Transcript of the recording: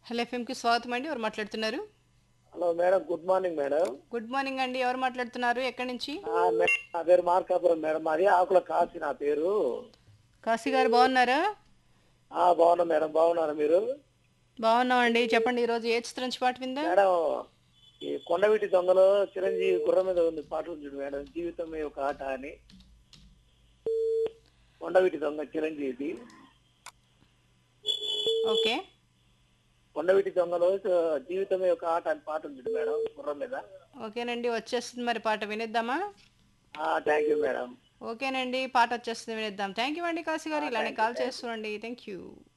hello ఎఫ్ఎంకి స్వాగతం అండి ఎవరు మాట్లాడుతున్నారు hello madam good morning madam good morning అండి ఎవరు మాట్లాడుతున్నారు ఎక్కడి నుంచి ఆ, మే- నా పేరు మార్కాపురం మేడం మాది ఆకుల కాసి నా పేరు కాశీ గారు బాగున్నారా ఆ బాగున్నా మేడం బాగున్నారా మీరు బాగున్నామండి చెప్పండి ఈరోజు ఏ చిత్రం నుంచి పాట విందా మేడం ఈ కొండవీటి దొంగలో చిరంజీవి గుర్రం మీద ఉంది పాట ఉంది చూడు మేడం జీవితమే ఒక ఆట అని కొండవీటి దొంగ చిరంజీవి ఓకే కొండవీటి దొంగలో ఆ, జీవితమే ఒక ఆట అని పాట ఉంది చూడు మేడం గుర్రం మీద ఓకేనండి వచ్చేస్తుంది మరి పాట వినేద్దామా థ్యాంక్ యూ మేడం ఓకేనండి పాట వచ్చేస్తుంది వినేద్దాం థ్యాంక్ యూ అండి కాశీ గారు ఇలానే కాల్ చేస్తుండండి థ్యాంక్ యూ